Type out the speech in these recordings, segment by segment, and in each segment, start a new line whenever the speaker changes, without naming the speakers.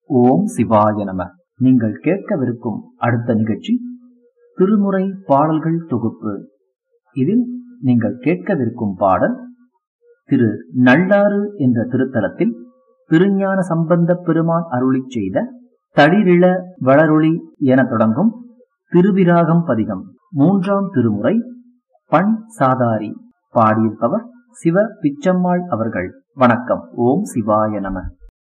ஓம் சிவாய நம நீங்கள் கேட்கவிருக்கும் அடுத்த நிகழ்ச்சி திருமுறை பாடல்கள் தொகுப்பு இதில் நீங்கள் கேட்கவிருக்கும் பாடல் திரு நல்லாறு என்ற திருத்தலத்தில் திருஞான சம்பந்த பெருமான் அருளிச் செய்த தளிரிள வளரொளி என தொடங்கும் திருவிராகம் பதிகம் மூன்றாம் திருமுறை பண் சாதாரி பாடியிருப்பவர் சிவ பிச்சம்மாள் அவர்கள் வணக்கம் ஓம் சிவாய நம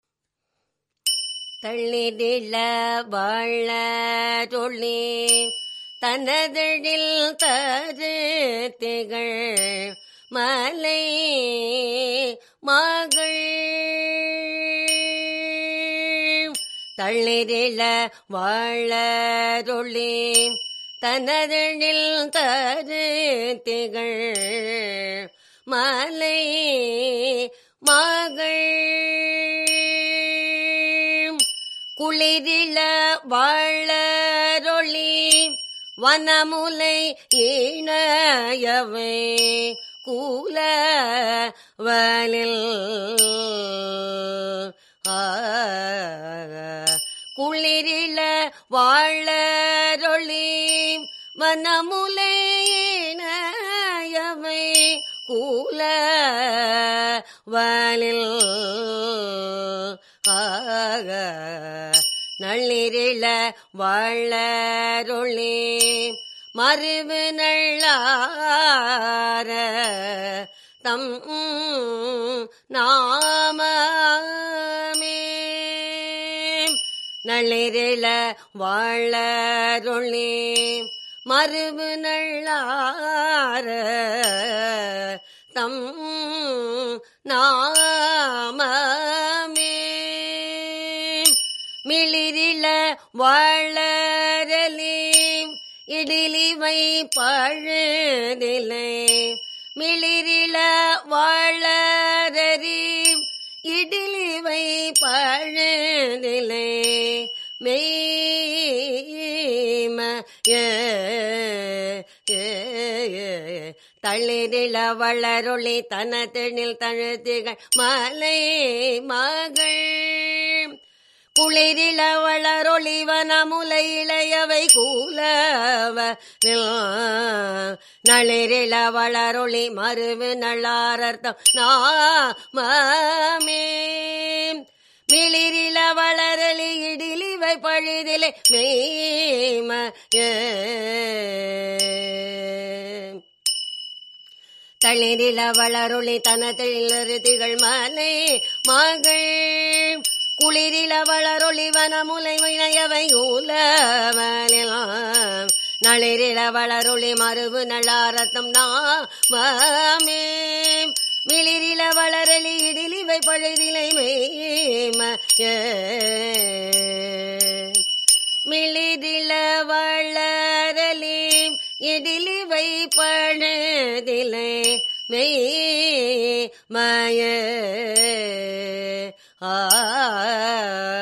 தள்ளிடில வாழ சொல்லி தனதழில் தரு திகழ் மலை மகள் தள்ளிடில வாழ சொல்லி தனதழில் தரு திகழ் மலை மகள் குளிரிள வாழரொளி வனமுலை இணையவை கூல வலில் குளிரிள வாழரொளி வனமுலை இணையவை கூல வலில் ஆக நள்ளிரிள வளரொளி மறுவு நள்ளார தம் நாமமே நள்ளிரிள வளரொளி மறுவு நள்ளார தம் நாமமே மிளிரிள வளரலி இடிலிவை பழுதிலை மிளிரிள வளரரி இடிலிவை பழுதிலை மெய்ம தளிரிள வளரொளி தனத்தெழில் தழுத்திகள் மலை மகள் குளிரிள வளரொளி வனமுலை இளையவை கூலவ நளிரிள வளரொளி மறுவு நல்லாரர்த்தம் நாமே மிளிரிள வளரலி இடிலிவை பழுதிலை மெய்ம தளிரிள வளரொளி தனத்தில் திகழ் மலை மகள் குளிரில வளரொளி வனமுலை வினையவை ஊலவலாம் நளிரில வளரொளி மறுவு நல்லாரத்தம் நாமே மிளிரில வளரலி இடிலிவை பழுதிலை மேம மிளிரில வளரலி இடிலிவை பழுதிலை மெய் மய ஆ